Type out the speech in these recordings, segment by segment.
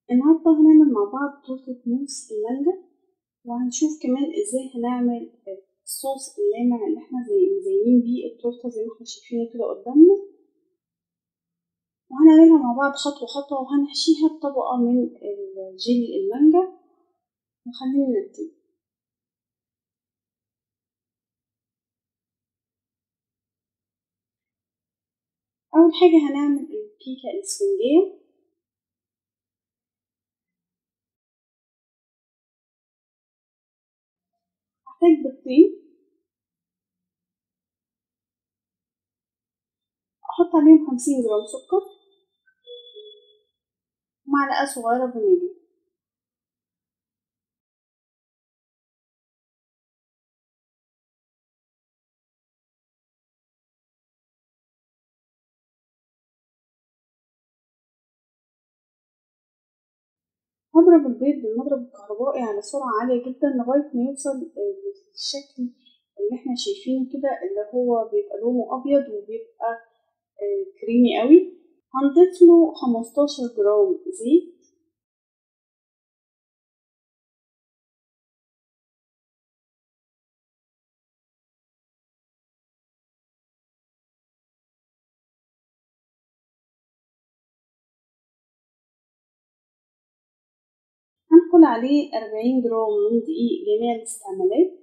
النهاردة هنعمل مع بعض تورتة موس المانجا وهنشوف كمان ازاي هنعمل الصوص اللامع اللي احنا زي مزينين بيه التورتة زي ما احنا شايفينه كده قدامنا وهنعملها مع بعض خطوة خطوة وهنحشيها بطبقة من الجيلي المانجا وخلينا نبتدي أول حاجة هنعمل الكيكة الإسفنجية هحتاج بيضتين أحط عليهم خمسين جرام سكر ومعلقة صغيرة فانيليا هضرب البيض بالمضرب الكهربائي على سرعة عالية جدا لغاية ما يوصل للشكل اللي احنا شايفينه كده اللي هو بيبقى لونه أبيض وبيبقى كريمي قوي هنضيف له خمستاشر جرام زيت هنقل عليه أربعين جرام من دقيق جميع الاستعمالات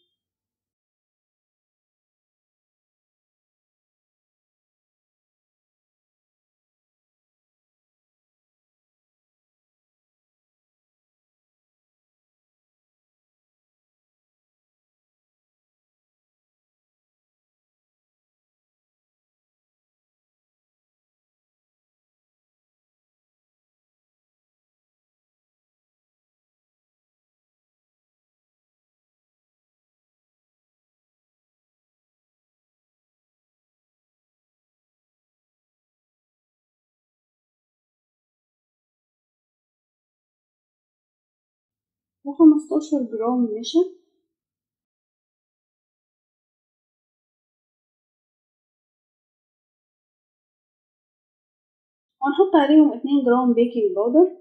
وخمستاشر جرام نشا وهنحط عليهم اتنين جرام بيكنج باودر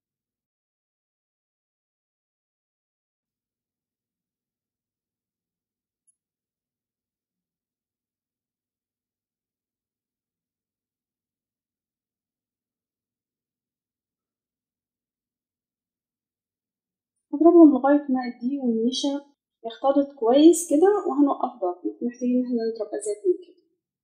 هضربهم لغاية ما الدقيق والنشا يختلط كويس كده وهنوقف ضغط مش محتاجين ان احنا نضرب ازيد من كده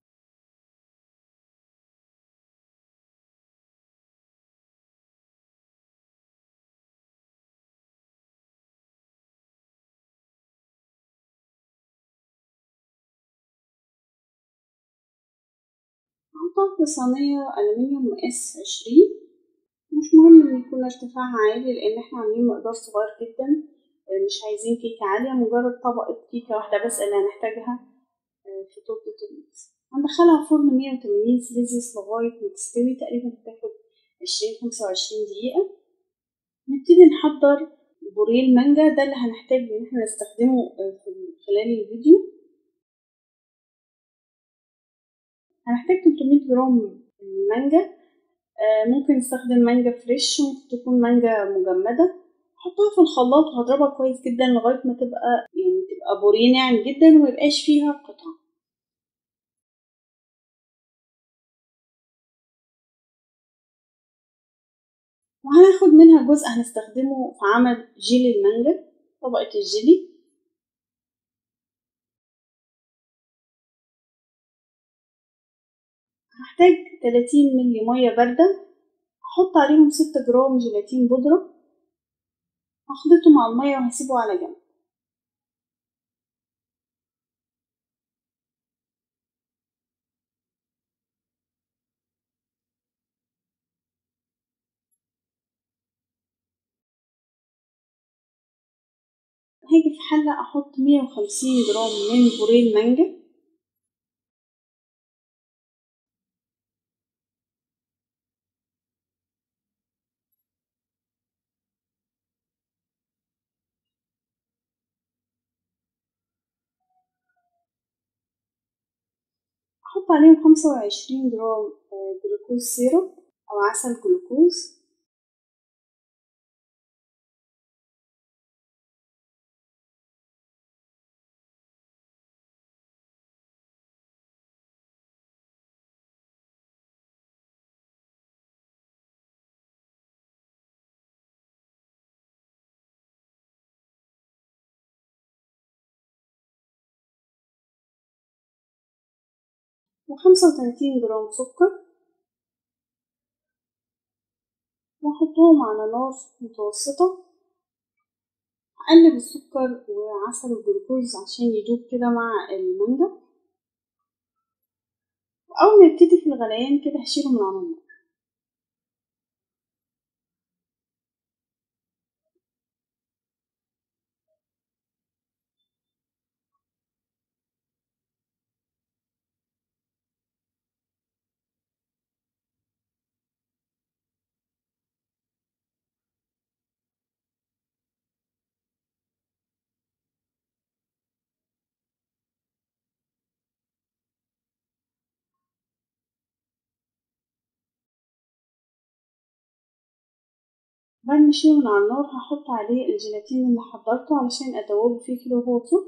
هحطها في صينية ألمنيوم مقاس عشرين مش مهم ان يكون ارتفاعها عالي لان احنا عاملين مقدار صغير جدا مش عايزين كيكة عالية مجرد طبقة كيكة واحدة بس اللي هنحتاجها في تورتة الموز هندخلها فرن مية وتمانين سيليزيوس لغاية ما تستوي تقريبا بتاخد عشرين خمسة وعشرين دقيقة نبتدي نحضر بوريه المانجا ده اللي هنحتاج ان احنا نستخدمه في خلال الفيديو هنحتاج 300 جرام مانجا ممكن نستخدم مانجا فريش ممكن تكون مانجا مجمدة احطها في الخلاط وهضربها كويس جدا لغاية ما تبقى يعني تبقى بوريه ناعم جدا وميبقاش فيها قطع وهناخد منها جزء هنستخدمه في عمل جيلي المانجا طبقة الجيلي هحتاج 30 ملي مية باردة هحط عليهم ستة جرام جيلاتين بودرة هخلطه مع المية وهسيبه على جنب هاجي في حلة أحط مية وخمسين جرام من بوريه المانجا أحط عليهم خمسة وعشرين جرام جلوكوز سيرب أو عسل جلوكوز وخمسة وتلاتين جرام سكر وأحطهم على نار متوسطة أقلب السكر وعسل الجلوكوز عشان يدوب كده مع المانجا وأول ما يبتدي في الغليان كده هشيله من على النار بعد ما اشيله من على النار هحط عليه الجيلاتين اللي حضرته علشان ادوبه فيه كده وهو سخن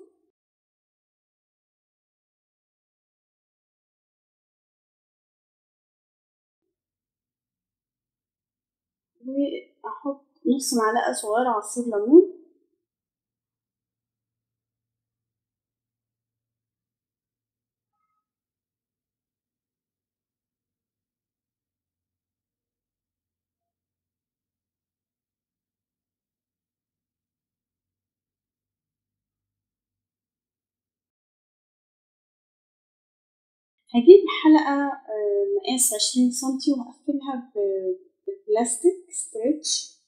واحط نص معلقة صغيرة عصير ليمون هجيب حلقة مقاس عشرين سنتي وهقفلها ببلاستيك ستريتش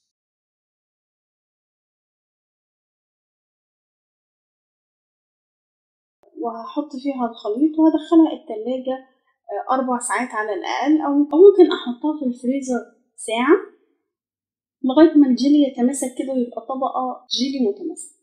وهحط فيها الخليط وهدخلها التلاجة أربع ساعات على الأقل أو ممكن أحطها في الفريزر ساعة لغاية ما الجيلي يتماسك كده ويبقى طبقة جيلي متماسك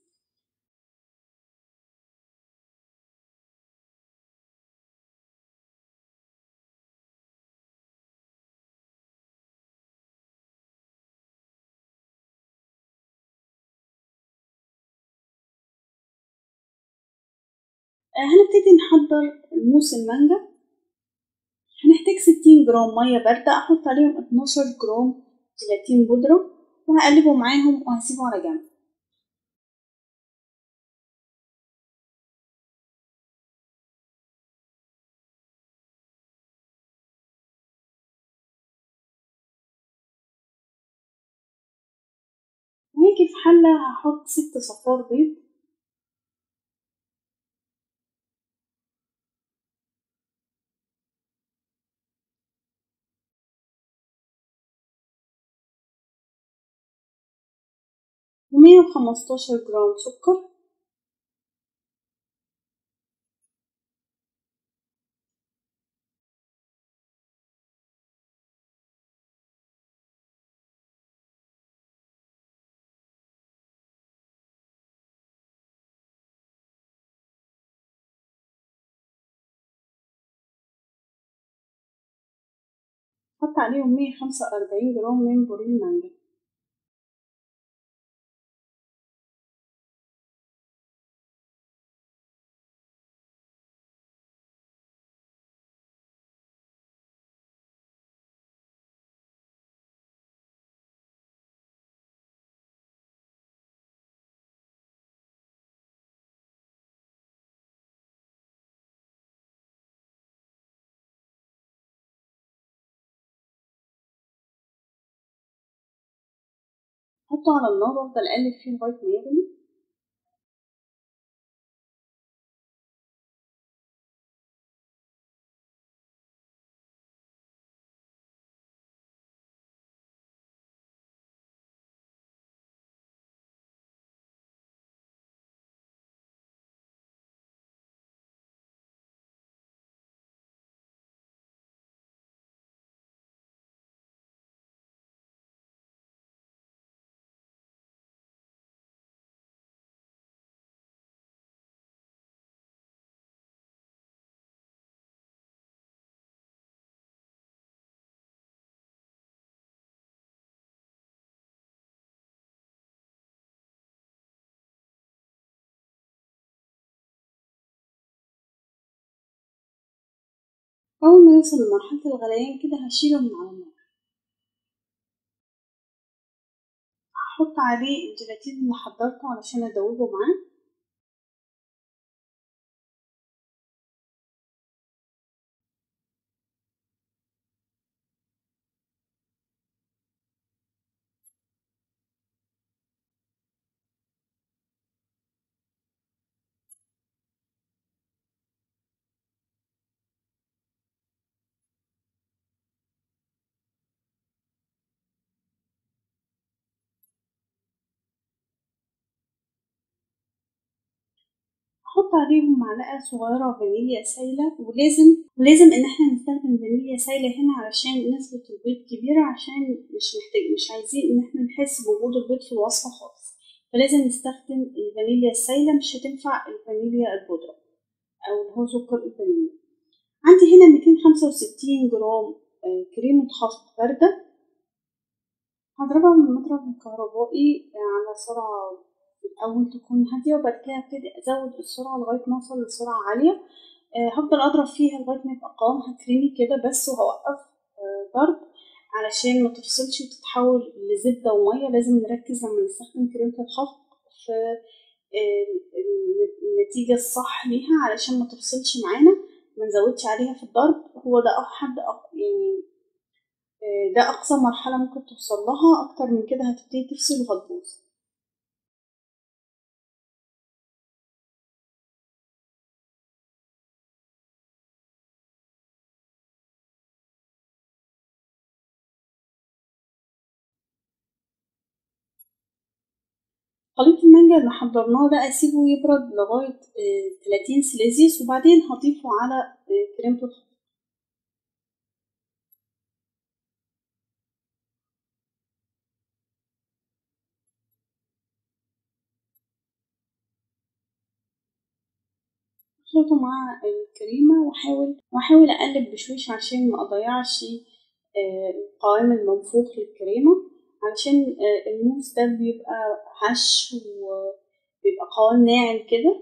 هنبتدي نحضر موس المانجا هنحتاج ستين جرام مية باردة أحط عليهم اتناشر جرام جيلاتين بودرة وهقلبه معاهم وهسيبه على جنب وهاجي في حلة هحط ست صفار بيض ومية وخمستاشر جرام سكر حط عليهم مية خمسة وأربعين جرام من بورين مانجا حطه على النار وافضل اقلب فيه لغايه ما يغلي أول ما يوصل لمرحلة الغليان كده هشيله من على النار هحط عليه الجيلاتين اللي حضرته علشان أدوبه معاه هحط عليهم معلقة صغيرة فانيليا سايلة ولازم ولازم ان احنا نستخدم فانيليا سايلة هنا علشان نسبة البيض كبيرة عشان مش محتاج مش عايزين ان احنا نحس بوجود البيض في الوصفة خالص فلازم نستخدم الفانيليا السايلة مش هتنفع الفانيليا البودرة او اللي هو سكر الفانيليا عندي هنا ميتين خمسة وستين جرام كريمة خفق باردة هضربها من المضرب الكهربائي على سرعة في الأول تكون هادية وبعد كده هبتدي أزود السرعة لغاية ما أوصل لسرعة عالية أه هفضل أضرب فيها لغاية ما يبقى قوامها كريمي كده بس وهوقف أه ضرب علشان ما تفصلش وتتحول لزبدة ومية لازم نركز لما نستخدم كريمة الخفق في أه النتيجة الصح ليها علشان ما تفصلش معانا ما نزودش عليها في الضرب هو ده حد يعني ده أقصى مرحلة ممكن توصل لها أكتر من كده هتبتدي تفصل وهتبوظ خليط المانجا اللي حضرناه ده أسيبه يبرد لغاية تلاتين سيليزيوس وبعدين هضيفه على كريمة الخفق اخلطه مع الكريمة واحاول واحاول اقلب بشويش عشان ما اضيعش القوام المنفوخ للكريمة علشان الموس ده بيبقى هش وبيبقى قوام ناعم كده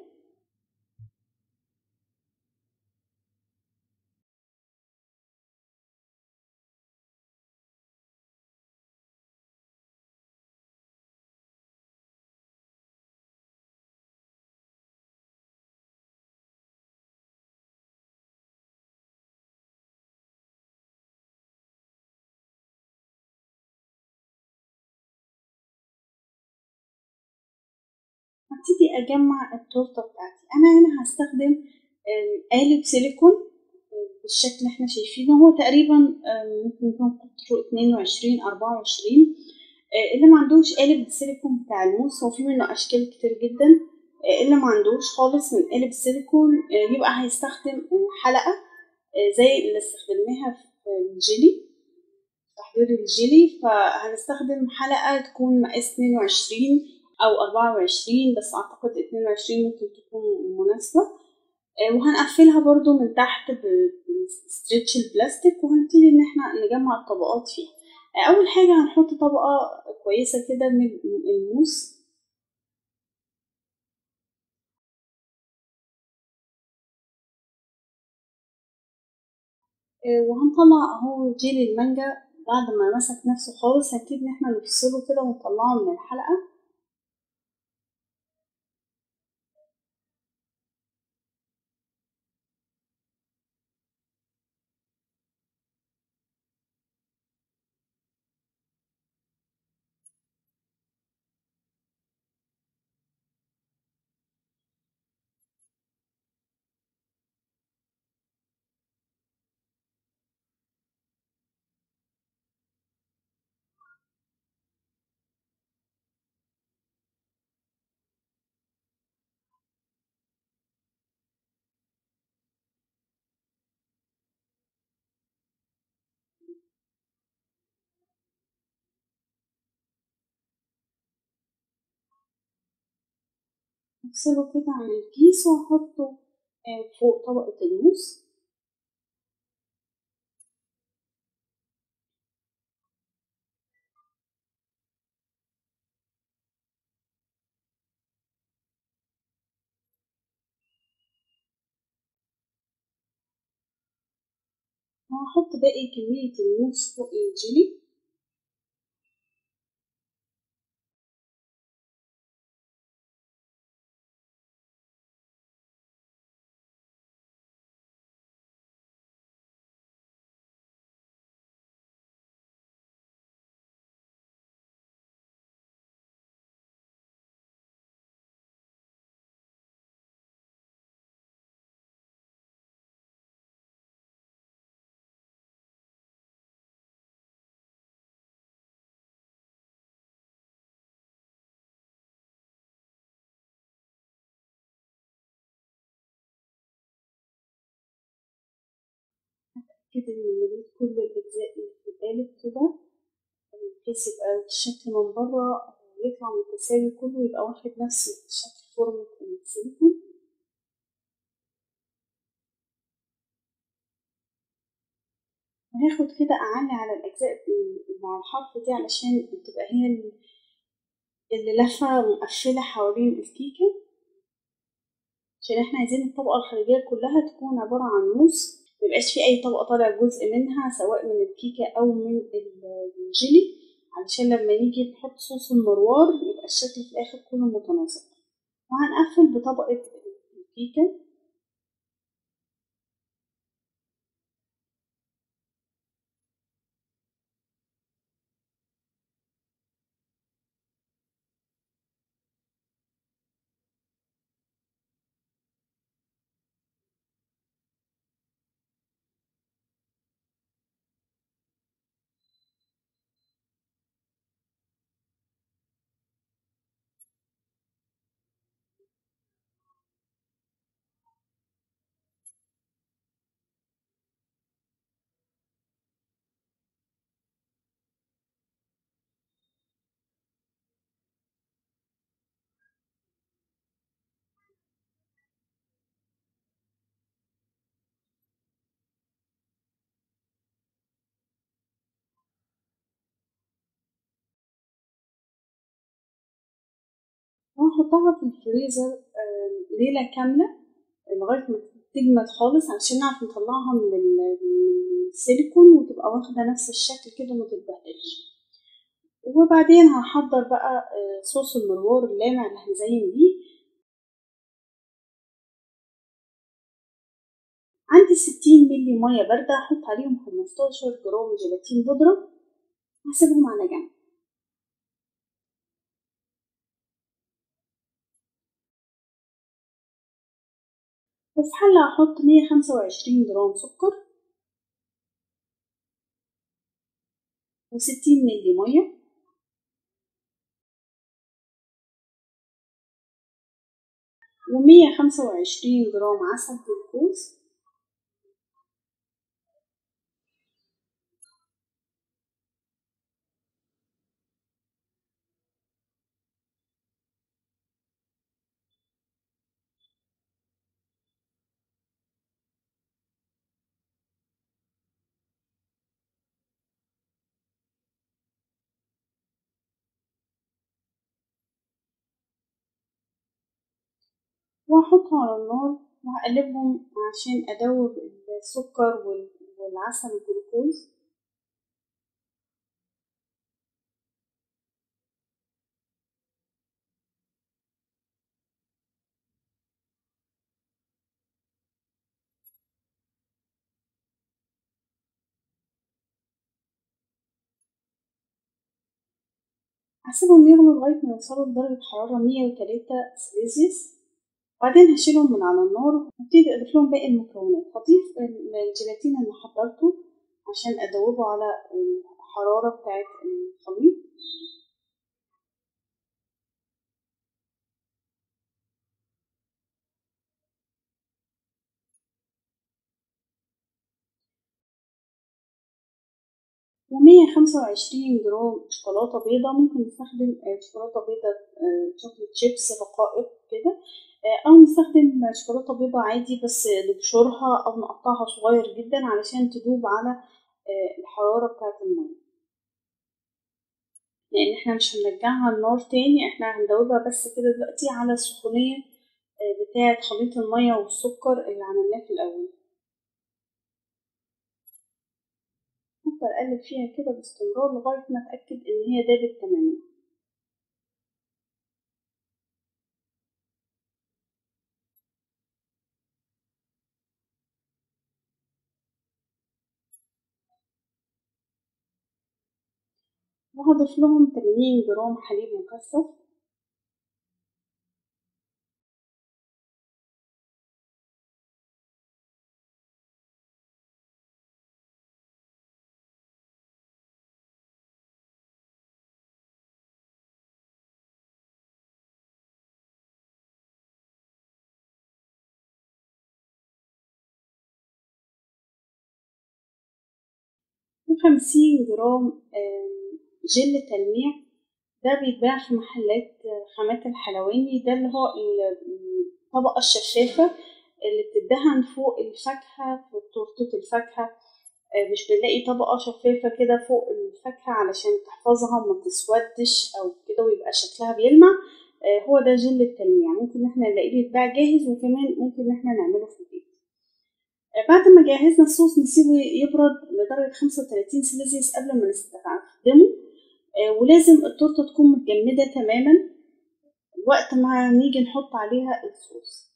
هبتدي اجمع التورته بتاعتي انا هنا هستخدم قالب سيليكون بالشكل اللي احنا شايفينه هو تقريبا ممكن يكون قطره اتنين وعشرين اربعة وعشرين اللي ما عندوش قالب السيليكون بتاع الموس هو في منه اشكال كتير جدا اللي ما عندوش خالص من قالب السيليكون يبقى هيستخدم حلقة زي اللي استخدمناها في الجيلي تحضير الجيلي فهنستخدم حلقة تكون مقاس اتنين وعشرين أو أربعة وعشرين بس أعتقد اتنين وعشرين ممكن تكون مناسبة وهنقفلها برضو من تحت بستريتش البلاستيك وهنبتدي إن احنا نجمع الطبقات فيها أول حاجة هنحط طبقة كويسة كده من الموس وهنطلع اهو جيلي المانجا بعد ما مسك نفسه خالص هنبتدي ان احنا نفصله كده ونطلعه من الحلقة هفصله كده عن الكيس وهحطه فوق طبقة الموس وهحط باقي كمية الموس فوق الجيلي أتأكد إن مليت كل الأجزاء اللي في القالب كده بحيث يبقى الشكل من بره يطلع متساوي كله يبقى واخد نفس شكل فورمة السيليكون وهاخد كده أعلي على الأجزاء اللي على الحرف دي علشان تبقى هي اللي لفة مقفلة حوالين الكيكة عشان احنا عايزين الطبقة الخارجية كلها تكون عبارة عن موس ميبقاش في أي طبقة طالع جزء منها سواء من الكيكة أو من الجيلي علشان لما نيجي نحط صوص المروار يبقى الشكل في الآخر كله متناسق وهنقفل بطبقة الكيكة وهنحطها في الفريزر ليلة كاملة لغاية ما تجمد خالص علشان نعرف نطلعها من السيليكون وتبقى واخدة نفس الشكل كده متتبهدلش وبعدين هحضر بقى صوص المروار اللامع اللي هنزين بيه عندي ستين ملي مية باردة هحط عليهم خمستاشر جرام جيلاتين بودرة وهسيبهم على جنب وفي حلة هحط مية خمسة وعشرين جرام سكر وستين ملي مية ومية خمسة وعشرين جرام عسل جلوكوز وهحطها على النار وهقلبهم عشان أدوب السكر والعسل والجلوكوز هسيبهم يغلوا لغاية ما يوصلوا لدرجة حرارة مية وتلاتة سيليزيوس وبعدين هشيلهم من على النار وابتدي اضيف لهم باقي المكونات هضيف الجيلاتين اللي حضرته عشان ادوبه على الحرارة بتاعة الخليط ومية خمسة وعشرين جرام شوكولاتة بيضة ممكن نستخدم شوكولاتة بيضة شوكولات شيبس رقائق كده أو نستخدم شوكولاتة بيضة عادي بس نبشرها أو نقطعها صغير جدا علشان تدوب على الحرارة بتاعة المية لأن احنا مش هنرجعها النار تاني احنا هندوبها بس كده دلوقتي على السخونية بتاعة خليط المية والسكر اللي عملناه في الأول أفضل أقلب فيها كده باستمرار لغاية ما أتأكد إن هي دابت تماما وهضيف لهم تمانين جرام حليب مكثف وخمسين جرام جل تلميع ده بيتباع في محلات خامات الحلواني ده اللي هو الطبقة الشفافة اللي بتدهن فوق الفاكهة في تورتة الفاكهة مش بنلاقي طبقة شفافة كده فوق الفاكهة علشان تحفظها وما تسودش أو كده ويبقى شكلها بيلمع هو ده جل التلميع ممكن احنا نلاقيه بيتباع جاهز وكمان ممكن احنا نعمله في البيت بعد ما جهزنا الصوص نسيبه يبرد لدرجة خمسة وتلاتين سيليزيوس قبل ما نستخدمه ولازم التورتة تكون متجمدة تماما وقت ما نيجي نحط عليها الصوص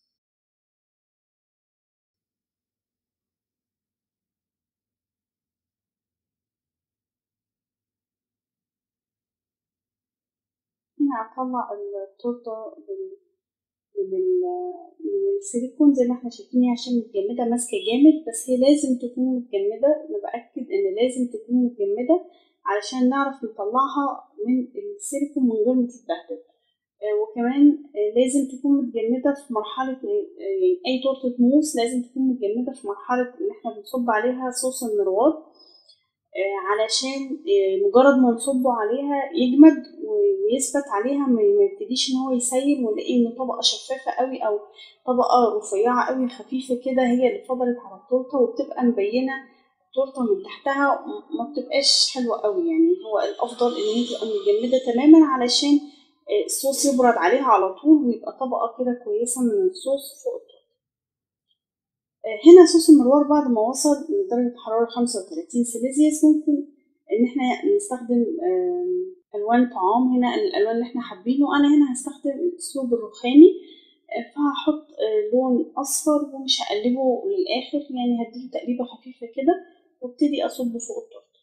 هنا هطلع التورتة من من السيليكون زي ما احنا شايفين عشان متجمدة ماسكة جامد بس هي لازم تكون متجمدة أنا بأكد إن لازم تكون متجمدة علشان نعرف نطلعها من السيليكون من غير ما تتبهدل وكمان لازم تكون متجمدة في مرحلة يعني أي تورتة موس لازم تكون متجمدة في مرحلة إن احنا بنصب عليها صوص المرواد علشان مجرد ما نصبه عليها يجمد ويثبت عليها ما يبتديش ان هو يسيل ونلاقي ان طبقه شفافه قوي او طبقه رفيعه قوي خفيفه كده هي اللي فضلت على التورته وبتبقى مبينه التورته من تحتها ما بتبقاش حلوه قوي يعني هو الافضل ان هي تبقى متجمده تماما علشان الصوص يبرد عليها على طول ويبقى طبقه كده كويسه من الصوص فوق التورته هنا صوص المروار بعد ما وصل لدرجة حرارة خمسة وتلاتين سيليزيوس ممكن إن احنا نستخدم ألوان طعام هنا الألوان اللي احنا حابينه أنا هنا هستخدم الأسلوب الرخامي فهحط لون أصفر ومش هقلبه للآخر يعني هديله تقليبة خفيفة كده وابتدي أصبه فوق التورتة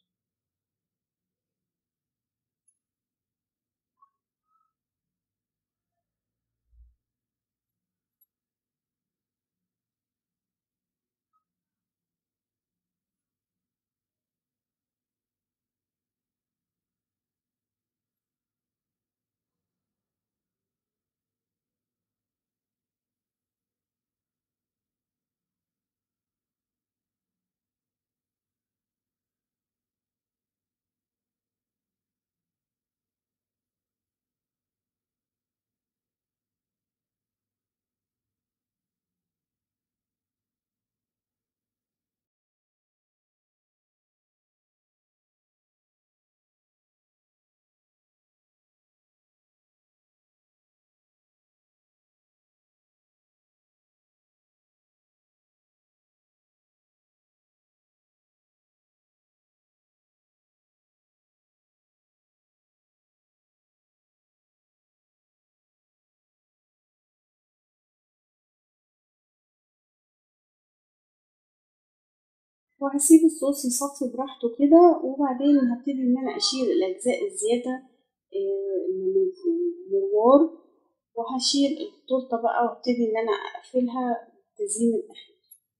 وهسيب الصوص يصفي براحته كده وبعدين هبتدي ان انا اشيل الاجزاء الزيادة من المروار وهشيل التورتة بقى وابتدي ان انا اقفلها تزيين الاخير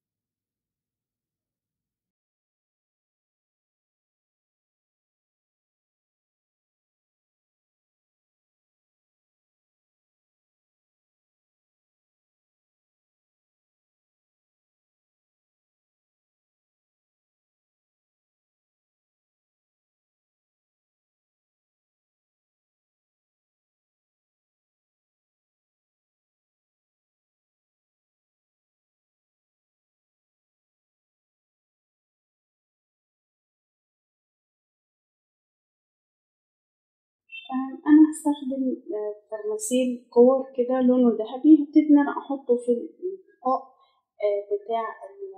انا هستخدم ترمسيل كور كده لونه ذهبي هبتدي ان انا احطه في الانتقاء بتاع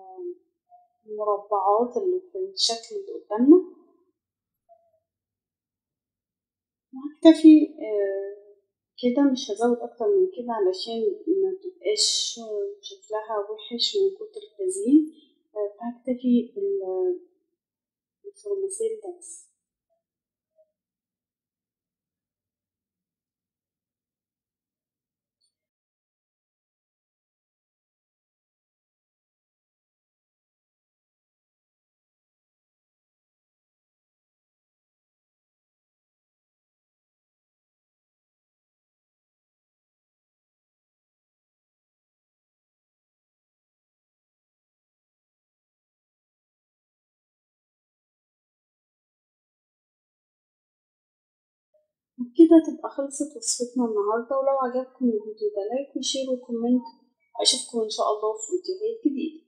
المربعات اللي في الشكل اللي قدامنا وهكتفي كده مش هزود اكتر من كده علشان ما تبقاش شكلها وحش من كتر التزيين فهكتفي بالفرماسيل ده بس وبكده تبقى خلصت وصفتنا النهاردة ولو عجبكم الفيديو ده لايك وشير وكومنت أشوفكم إن شاء الله في فيديوهات جديدة